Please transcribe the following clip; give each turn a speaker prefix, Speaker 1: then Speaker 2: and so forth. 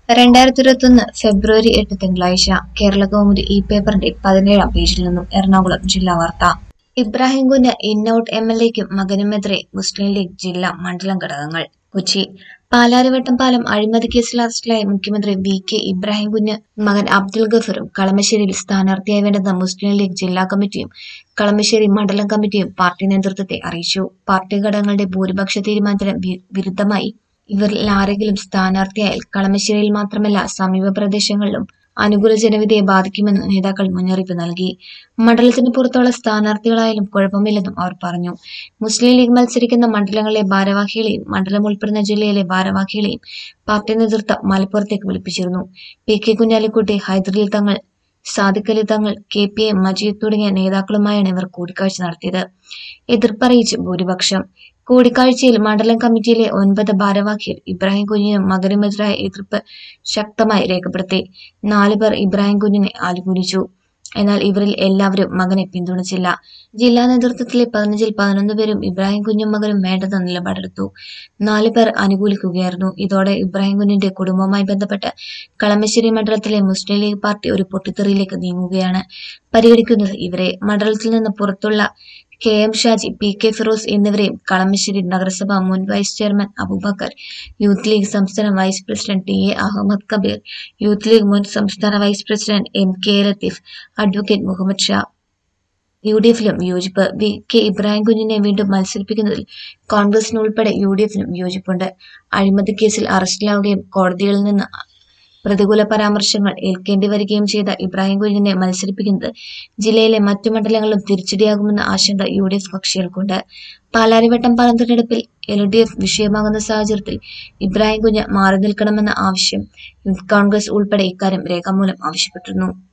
Speaker 1: രണ്ടായിരത്തി ഇരുപത്തൊന്ന് ഫെബ്രുവരി എട്ട് തിങ്കളാഴ്ച കേരള കൗമുദി ഈ പേപ്പറിന്റെ പതിനേഴാം പേജിൽ നിന്നും എറണാകുളം ജില്ലാ വാർത്ത ഇബ്രാഹിം കുഞ്ഞ് ഇന്നൌട്ട് എം എൽ എക്കും മകനുമെതിരെ മുസ്ലിം ലീഗ് ജില്ലാ മണ്ഡലം ഘടകങ്ങൾ കൊച്ചി പാലാരിവട്ടം പാലം അഴിമതി കേസിൽ അറസ്റ്റിലായ മുഖ്യമന്ത്രി വി കെ ഇബ്രാഹിം കുഞ്ഞ് മകൻ അബ്ദുൽ ഗഫറും കളമശ്ശേരിയിൽ സ്ഥാനാർത്ഥിയായി വേണ്ടെന്ന മുസ്ലിം ലീഗ് ജില്ലാ കമ്മിറ്റിയും കളമശ്ശേരി മണ്ഡലം കമ്മിറ്റിയും പാർട്ടി നേതൃത്വത്തെ അറിയിച്ചു പാർട്ടി ഘടകങ്ങളുടെ ഭൂരിപക്ഷ തീരുമാനത്തിന് വി- വിരുദ്ധമായി ഇവരിൽ ആരെങ്കിലും സ്ഥാനാർത്ഥിയായാൽ കളമശ്ശേരിയിൽ മാത്രമല്ല സമീപ പ്രദേശങ്ങളിലും അനുകൂല ജനവിധിയെ ബാധിക്കുമെന്ന് നേതാക്കൾ മുന്നറിയിപ്പ് നൽകി മണ്ഡലത്തിന് പുറത്തുള്ള സ്ഥാനാർത്ഥികളായാലും കുഴപ്പമില്ലെന്നും അവർ പറഞ്ഞു മുസ്ലിം ലീഗ് മത്സരിക്കുന്ന മണ്ഡലങ്ങളിലെ ഭാരവാഹികളെയും മണ്ഡലം ഉൾപ്പെടുന്ന ജില്ലയിലെ ഭാരവാഹികളെയും പാർട്ടി നേതൃത്വം മലപ്പുറത്തേക്ക് വിളിപ്പിച്ചിരുന്നു പി കെ കുഞ്ഞാലിക്കുട്ടി ഹൈദരലി തങ്ങൾ സാദിഖ് അലി തങ്ങൾ കെ പി എ മജീദ് തുടങ്ങിയ നേതാക്കളുമായാണ് ഇവർ കൂടിക്കാഴ്ച നടത്തിയത് എതിർപ്പറിയിച്ച് ഭൂരിപക്ഷം കൂടിക്കാഴ്ചയിൽ മണ്ഡലം കമ്മിറ്റിയിലെ ഒൻപത് ഭാരവാഹികൾ ഇബ്രാഹിം കുഞ്ഞിനും മകനുമെതിരായ എതിർപ്പ് ശക്തമായി രേഖപ്പെടുത്തി നാല് പേർ ഇബ്രാഹിം കുഞ്ഞിനെ അനുകൂലിച്ചു എന്നാൽ ഇവരിൽ എല്ലാവരും മകനെ പിന്തുണച്ചില്ല ജില്ലാ നേതൃത്വത്തിലെ പതിനഞ്ചിൽ പതിനൊന്ന് പേരും ഇബ്രാഹിം കുഞ്ഞും മകനും വേണ്ടെന്ന നിലപാടെടുത്തു നാല് പേർ അനുകൂലിക്കുകയായിരുന്നു ഇതോടെ ഇബ്രാഹിം കുഞ്ഞിന്റെ കുടുംബവുമായി ബന്ധപ്പെട്ട് കളമശ്ശേരി മണ്ഡലത്തിലെ മുസ്ലിം ലീഗ് പാർട്ടി ഒരു പൊട്ടിത്തെറിയിലേക്ക് നീങ്ങുകയാണ് പരിഗണിക്കുന്നത് ഇവരെ മണ്ഡലത്തിൽ നിന്ന് പുറത്തുള്ള K M Shaji P K Firos എന്നിവരെയും കളമശ്ശേരി നഗരസഭ മുൻ വൈസ് ചെയർമാൻ അബൂബക്കർ യൂത്ത് ലീഗ് സംസ്ഥാന vice president T A Ahammed Kabeer Youth League മുൻ സംസ്ഥാന vice president M K Latheef advocate Muhammad Shah U D എഫിലും വിയോജിപ്പ് വി കെ ഇബ്രാഹിം കുഞ്ഞിനെ വീണ്ടും മത്സരിപ്പിക്കുന്നതിൽ കോൺഗ്രസിന് ഉൾപ്പെടെ യു ഡി എഫിനും വിയോജിപ്പുണ്ട് അഴിമതി കേസിൽ അറസ്റ്റിലാവുകയും കോടതികളിൽ നിന്ന് പ്രതികൂല പരാമർശങ്ങൾ ഏൽക്കേണ്ടി വരികയും ചെയ്ത ഇബ്രാഹിം കുഞ്ഞിനെ മത്സരിപ്പിക്കുന്നത് ജില്ലയിലെ മറ്റു മണ്ഡലങ്ങളിലും തിരിച്ചടിയാകുമെന്ന ആശങ്ക യു ഡി എഫ് കക്ഷികൾക്കുണ്ട് പാലാരിവട്ടം പാലം തിരഞ്ഞെടുപ്പിൽ എൽ ഡി എഫ് വിഷയമാകുന്ന സാഹചര്യത്തിൽ ഇബ്രാഹിം കുഞ്ഞ് മാറി നിൽക്കണമെന്ന ആവശ്യം യൂത്ത് കോൺഗ്രസ് ഉൾപ്പെടെ ഇക്കാര്യം രേഖാമൂലം ആവശ്യപ്പെട്ടിരുന്നു